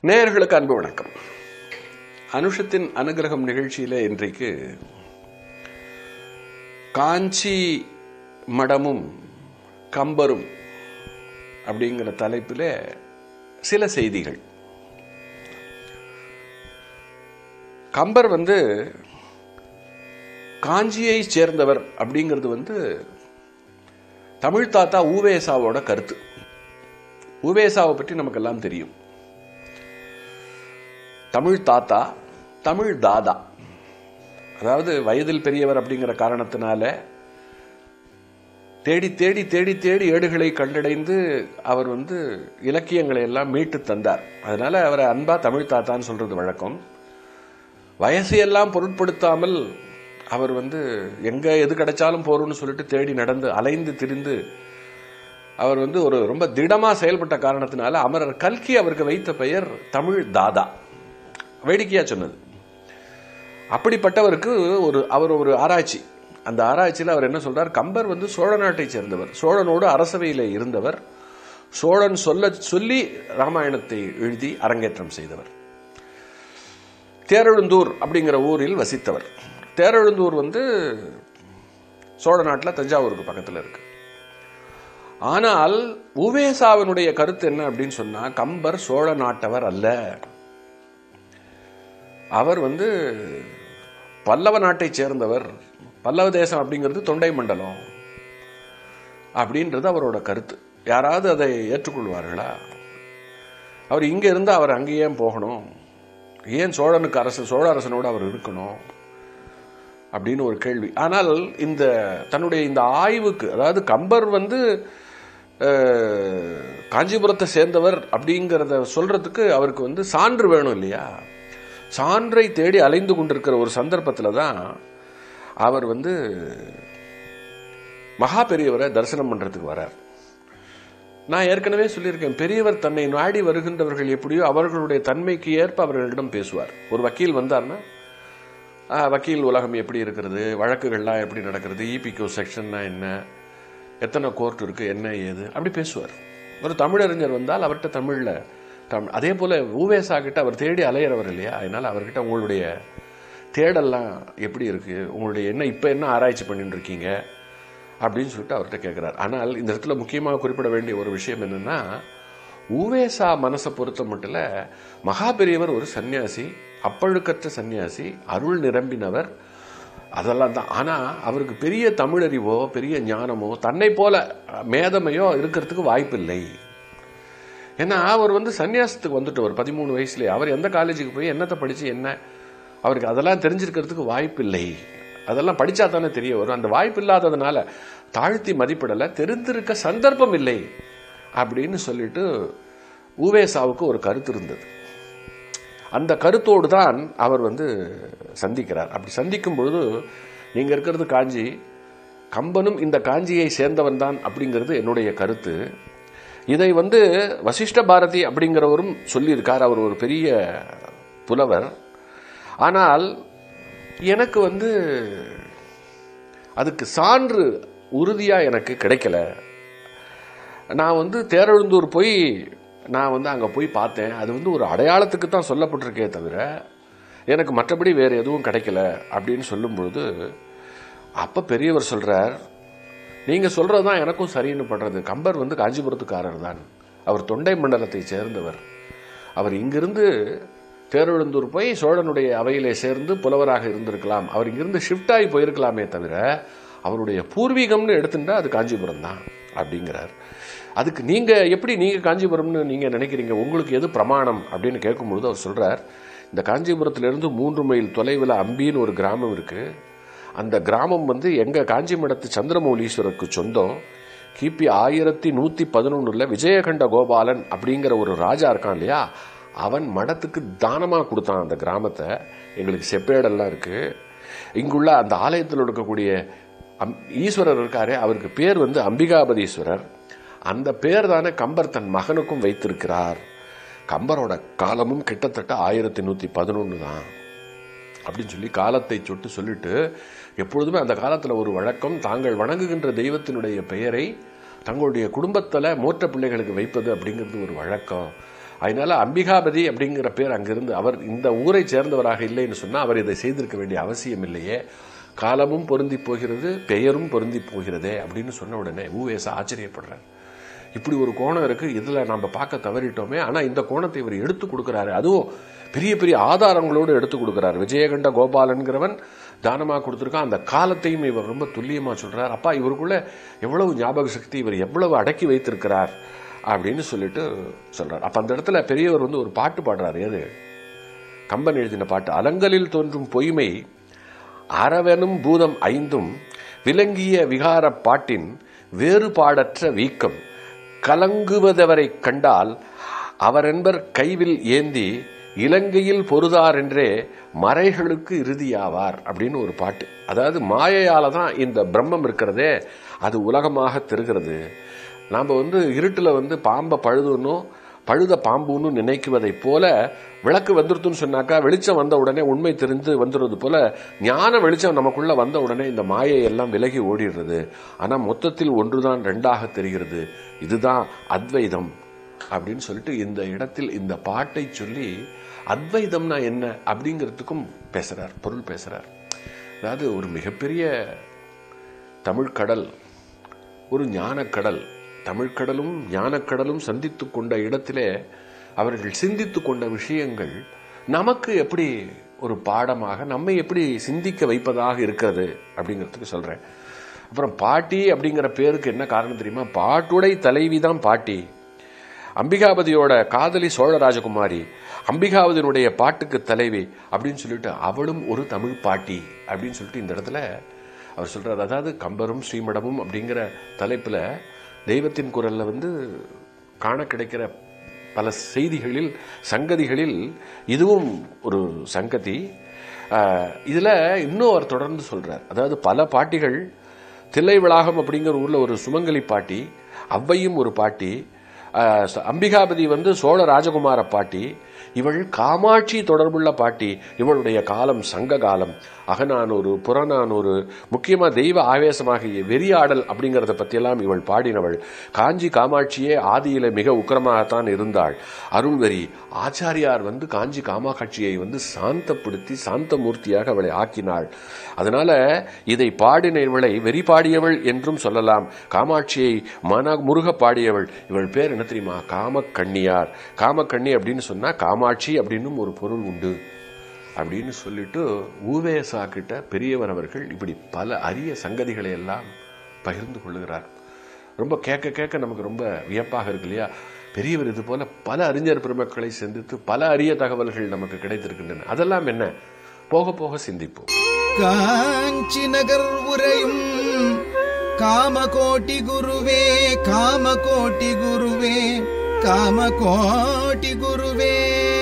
நேயர்களுக்கு அன்பு வணக்கம் அனுஷத்தின் அனுகிரகம் நிகழ்ச்சியில இன்றைக்கு காஞ்சி மடமும் கம்பரும் அப்படிங்கிற தலைப்பில் சில செய்திகள் கம்பர் வந்து காஞ்சியை சேர்ந்தவர் அப்படிங்கிறது வந்து தமிழ் தாத்தா ஊவேசாவோட கருத்து ஊவேசாவை பற்றி நமக்கெல்லாம் தெரியும் தமிழ் தாத்தா தமிழ் தாதா அதாவது வயதில் பெரியவர் அப்படிங்கிற காரணத்தினால தேடி தேடி தேடி தேடி ஏடுகளை கண்டடைந்து அவர் வந்து இலக்கியங்களை எல்லாம் மீட்டு தந்தார் அதனால அவரை அன்பா தமிழ் தாத்தான்னு சொல்றது வழக்கம் வயசையெல்லாம் பொருட்படுத்தாமல் அவர் வந்து எங்க எது கிடைச்சாலும் போறோம்னு சொல்லிட்டு தேடி நடந்து அலைந்து திரிந்து அவர் வந்து ஒரு ரொம்ப திடமா செயல்பட்ட காரணத்தினால அமரர் கல்கி அவருக்கு வைத்த பெயர் தமிழ் தாதா வேடிக்கையா சொன்னது அப்படிப்பட்டவருக்கு ஒரு அவர் ஒரு ஆராய்ச்சி அந்த ஆராய்ச்சியில் அவர் என்ன சொல்றார் கம்பர் வந்து சோழ நாட்டை சேர்ந்தவர் சோழனோடு அரசவையில் இருந்தவர் சோழன் சொல்ல சொல்லி ராமாயணத்தை எழுதி அரங்கேற்றம் செய்தவர் தேரெழுந்தூர் அப்படிங்கிற ஊரில் வசித்தவர் தேரெழுந்தூர் வந்து சோழ நாட்டில் தஞ்சாவூருக்கு பக்கத்தில் இருக்கு ஆனால் உவேசாவினுடைய கருத்து என்ன அப்படின்னு சொன்னா கம்பர் சோழ நாட்டவர் அல்ல அவர் வந்து பல்லவ நாட்டை சேர்ந்தவர் பல்லவ தேசம் அப்படிங்கிறது தொண்டை மண்டலம் அப்படின்றது அவரோட கருத்து யாராவது அதை ஏற்றுக்கொள்வார்களா அவர் இங்க இருந்து அவர் அங்கேயே போகணும் ஏன் சோழனுக்கு அரசு சோழ அரசனோடு அவர் இருக்கணும் அப்படின்னு ஒரு கேள்வி ஆனால் இந்த தன்னுடைய இந்த ஆய்வுக்கு அதாவது கம்பர் வந்து அஹ், காஞ்சிபுரத்தை சேர்ந்தவர் அப்படிங்கிறத சொல்றதுக்கு அவருக்கு வந்து சான்று வேணும் இல்லையா சான்றை தேடி அலைந்து கொண்டிருக்கிற ஒரு சந்தர்ப்பத்தில் தான் அவர் வந்து மகா பெரியவரை தரிசனம் பண்றதுக்கு வரார் நான் ஏற்கனவே சொல்லியிருக்கேன் பெரியவர் தன்னை நாடி வருகின்றவர்கள் எப்படியோ அவர்களுடைய தன்மைக்கு ஏற்ப அவர்களிடம் பேசுவார் ஒரு வக்கீல் வந்தார்னா "ஆ, வக்கீல் உலகம் எப்படி இருக்கிறது வழக்குகள்லாம் எப்படி நடக்கிறது இபிகோ செக்ஷன்னா என்ன எத்தனை கோர்ட் இருக்கு என்ன ஏது அப்படி பேசுவார் ஒரு தமிழறிஞர் வந்தால் அவர்கிட்ட தமிழ்ல தமிழ் அதே போல ஊவேசா கிட்ட அவர் தேடி அலையிறவர் இல்லையா அதனால அவர்கிட்ட உங்களுடைய தேடல்லாம் எப்படி இருக்கு உங்களுடைய என்ன இப்ப என்ன ஆராய்ச்சி பண்ணிட்டு இருக்கீங்க அப்படின்னு சொல்லிட்டு அவர்கிட்ட கேட்கிறார் ஆனால் இந்த இடத்துல முக்கியமாக குறிப்பிட வேண்டிய ஒரு விஷயம் என்னன்னா ஊவேசா மனசை பொறுத்த மட்டும் மகா பெரியவர் ஒரு சன்னியாசி அப்பழுக்கற்ற சன்னியாசி அருள் நிரம்பினவர் அதெல்லாம் தான் ஆனா அவருக்கு பெரிய தமிழறிவோ பெரிய ஞானமோ தன்னை போல மேதமையோ இருக்கிறதுக்கு வாய்ப்பில்லை ஏன்னா அவர் வந்து சன்னியாசத்துக்கு வந்துட்டு ஒரு பதிமூணு வயசுல அவர் எந்த காலேஜுக்கு போய் என்னத்தை படிச்சு என்ன அவருக்கு அதெல்லாம் தெரிஞ்சிருக்கிறதுக்கு வாய்ப்பில்லை அதெல்லாம் படிச்சா தானே தெரிய வரும் அந்த வாய்ப்பு இல்லாததுனால தாழ்த்தி மதிப்பிடல தெரிந்திருக்க சந்தர்ப்பம் இல்லை அப்படின்னு சொல்லிட்டு ஊவேசாவுக்கு ஒரு கருத்து இருந்தது அந்த கருத்தோடு தான் அவர் வந்து சந்திக்கிறார் அப்படி சந்திக்கும் பொழுது நீங்க இருக்கிறது காஞ்சி கம்பனும் இந்த காஞ்சியை சேர்ந்தவன் தான் அப்படிங்கிறது என்னுடைய கருத்து இதை வந்து வசிஷ்ட பாரதி அப்படிங்கிறவரும் சொல்லியிருக்கார் அவர் ஒரு பெரிய புலவர் ஆனால் எனக்கு வந்து அதுக்கு சான்று உறுதியா எனக்கு கிடைக்கல நான் வந்து தேரெழுந்தூர் போய் நான் வந்து அங்க போய் பார்த்தேன் அது வந்து ஒரு அடையாளத்துக்கு தான் சொல்லப்பட்டிருக்கே தவிர எனக்கு மற்றபடி வேற எதுவும் கிடைக்கல அப்படின்னு சொல்லும் பொழுது அப்ப பெரியவர் சொல்றார் நீங்க சொல்றதுதான் எனக்கும் சரின்னு படுறது கம்பர் வந்து காஞ்சிபுரத்துக்காரர் தான் அவர் தொண்டை மண்டலத்தை சேர்ந்தவர் அவர் இங்கிருந்து தேரெழுந்தூர் போய் சோழனுடைய அவையிலே சேர்ந்து புலவராக இருந்திருக்கலாம் அவர் இங்கிருந்து ஷிஃப்ட் ஆகி போயிருக்கலாமே தவிர அவருடைய பூர்வீகம்னு எடுத்துட்டா அது காஞ்சிபுரம் தான் அப்படிங்கிறார் அதுக்கு நீங்க எப்படி நீங்க காஞ்சிபுரம்னு நீங்க நினைக்கிறீங்க உங்களுக்கு எது பிரமாணம் அப்படின்னு கேட்கும்பொழுது அவர் சொல்றார் இந்த காஞ்சிபுரத்திலிருந்து மூன்று மைல் தொலைவில் அம்பின்னு ஒரு கிராமம் இருக்கு அந்த கிராமம் வந்து எங்க காஞ்சி மடத்து சந்திரமௌலீஸ்வரருக்கு சொந்தம் கிபி ஆயிரத்தி நூத்தி பதினொன்னுல விஜயகண்ட கோபாலன் அப்படிங்கிற ஒரு ராஜா இருக்கான் இல்லையா அவன் மடத்துக்கு தானமா கொடுத்தான் அந்த கிராமத்தை எங்களுக்கு செப்பேடெல்லாம் இருக்கு இங்குள்ள அந்த ஆலயத்தில் இருக்கக்கூடிய அம்- ஈஸ்வரர் இருக்காரே அவருக்கு பேர் வந்து அம்பிகாபதீஸ்வரர் அந்த பேர் தானே கம்பர் தன் மகனுக்கும் வைத்திருக்கிறார் கம்பரோட காலமும் கிட்டத்தட்ட ஆயிரத்தி நூத்தி பதினொன்னு தான் அப்படின்னு சொல்லி காலத்தை சொட்டு சொல்லிட்டு எப்பொழுதுமே அந்த காலத்துல ஒரு வழக்கம் தாங்கள் வணங்குகின்ற தெய்வத்தினுடைய பெயரை தங்களுடைய குடும்பத்துல மூத்த பிள்ளைகளுக்கு வைப்பது அப்படிங்கிறது ஒரு வழக்கம் அதனால அம்பிகாபதி அப்படிங்கிற பேர் அங்கிருந்து அவர் இந்த ஊரை சேர்ந்தவராக இல்லைன்னு சொன்னா அவர் இதை செய்திருக்க வேண்டிய அவசியம் இல்லையே காலமும் பொருந்தி போகிறது பெயரும் பொருந்தி போகிறதே அப்படின்னு சொன்ன உடனே ஊவேச ஆச்சரியப்படுறார் இப்படி ஒரு கோணம் இருக்கு இதுல நம்ம பார்க்க தவறிட்டோமே ஆனா இந்த கோணத்தை இவர் எடுத்து கொடுக்கிறாரு அதுவும் பெரிய பெரிய ஆதாரங்களோடு எடுத்து கொடுக்கிறார் விஜயகண்ட கோபாலன்கிறவன் தானமா கொடுத்திருக்கான் அந்த காலத்தையும் இவர் ரொம்ப துல்லியமா சொல்றார் அப்பா இவருக்குள்ள எவ்வளவு ஞாபக சக்தி இவர் எவ்வளவு அடக்கி வைத்திருக்கிறார் அப்படின்னு சொல்லிட்டு சொல்றார் அப்ப அந்த இடத்துல பெரியவர் வந்து ஒரு பாட்டு பாடுறாரு எது கம்பன் எழுதின பாட்டு அலங்கலில் தோன்றும் பொய்மை அறவெனும் பூதம் ஐந்தும் விளங்கிய விகாரப் பாட்டின் வேறுபாடற்ற வீக்கம் கலங்குவதவரை கண்டால் அவரென்பர் கைவில் ஏந்தி இலங்கையில் பொருதார் என்றே மறைகளுக்கு இறுதியாவார் அப்படின்னு ஒரு பாட்டு அதாவது மாயையால தான் இந்த பிரம்மம் இருக்கிறதே அது உலகமாக தெரிகிறது நாம் வந்து இருட்டில் வந்து பாம்பை பழுதுன்னும் பழுத பாம்புன்னு நினைக்குவதைப் போல விளக்கு வந்துருதுன்னு சொன்னாக்கா வெளிச்சம் வந்த உடனே உண்மை தெரிந்து வந்துடுறது போல ஞான வெளிச்சம் நமக்குள்ள வந்த உடனே இந்த மாயை எல்லாம் விலகி ஓடிடுறது ஆனா மொத்தத்தில் ஒன்றுதான் ரெண்டாக தெரிகிறது இதுதான் அத்வைதம் அப்படின்னு சொல்லிட்டு இந்த இடத்தில் இந்த பாட்டை சொல்லி அத்வைதம்னா என்ன அப்படிங்கிறதுக்கும் பேசுறார் பொருள் பேசுறார் அதாவது ஒரு மிகப்பெரிய தமிழ் கடல் ஒரு ஞானக்கடல் தமிழ்க்கடலும் ஞானக்கடலும் சந்தித்து கொண்ட இடத்திலே அவர்கள் சிந்தித்து கொண்ட விஷயங்கள் நமக்கு எப்படி ஒரு பாடமாக நம்மை எப்படி சிந்திக்க வைப்பதாக இருக்கிறது அப்படிங்கிறதுக்கு சொல்றேன் அப்புறம் பாட்டி அப்படிங்கிற பேருக்கு என்ன காரணம் தெரியுமா பாட்டுடை தலைவி தான் பாட்டி அம்பிகாபதியோட காதலி சோழ ராஜகுமாரி அம்பிகாபதியினுடைய பாட்டுக்கு தலைவி அப்படின்னு சொல்லிட்டு அவளும் ஒரு தமிழ் பாட்டி அப்படின்னு சொல்லிட்டு இந்த இடத்துல அவர் சொல்றார் அதாவது கம்பரும் ஸ்ரீமடமும் அப்படிங்கிற தலைப்புல தெய்வத்தின் குரல்ல வந்து காண கிடைக்கிற பல செய்திகளில் சங்கதிகளில் இதுவும் ஒரு சங்கதி ஆஹ், இதுல இன்னும் அவர் தொடர்ந்து சொல்றார் அதாவது பல பாட்டிகள் தில்லை விளாகம் அப்படிங்கிற ஊர்ல ஒரு சுமங்கலி பாட்டி அவ்வையும் ஒரு பாட்டி ஆஹ், ச- அம்பிகாபதி வந்து சோழ ராஜகுமார பாட்டி இவள் காமாட்சி தொடர்புள்ள பாட்டி இவளுடைய காலம் சங்க காலம் அகநானூறு புறநானூறு முக்கியமா தெய்வ ஆவேசமாகிய வெறியாடல் அப்படிங்கறத பற்றியெல்லாம் இவள் பாடினவள் காஞ்சி காமாட்சியே ஆதியில மிக உக்கிரமாகத்தான் இருந்தாள் அருள்வெறி ஆச்சாரியார் வந்து காஞ்சி காமாட்சியை வந்து சாந்தப்படுத்தி சாந்த மூர்த்தியாக அவளை ஆக்கினாள் அதனால இதை பாடின இவளை வெறி பாடியவள் என்றும் சொல்லலாம் காமாட்சியை மன முருக பாடியவள் இவள் பேர் என்ன தெரியுமா காமக்கண்ணியார் காமக்கண்ணி அப்படின்னு சொன்னா காமாட்சி அப்படின்னும் ஒரு பொருள் உண்டு அப்படின்னு சொல்லிட்டு ஊவேசா கிட்ட பெரியவர் அவர்கள் இப்படி பல அரிய சங்கதிகளை எல்லாம் பகிர்ந்து கொள்ளுகிறார் ரொம்ப கேட்க கேட்க நமக்கு ரொம்ப வியப்பாக இருக்கு இல்லையா பெரியவர் இது போல பல அறிஞர் பெருமக்களை சந்தித்து பல அரிய தகவல்கள் நமக்கு கிடைத்திருக்கின்றன அதெல்லாம் என்ன போக போக சிந்திப்போம் காஞ்சி நகர் உரையும் காமகோட்டி குருவே காமகோட்டி குருவே காமகோட்டி குருவே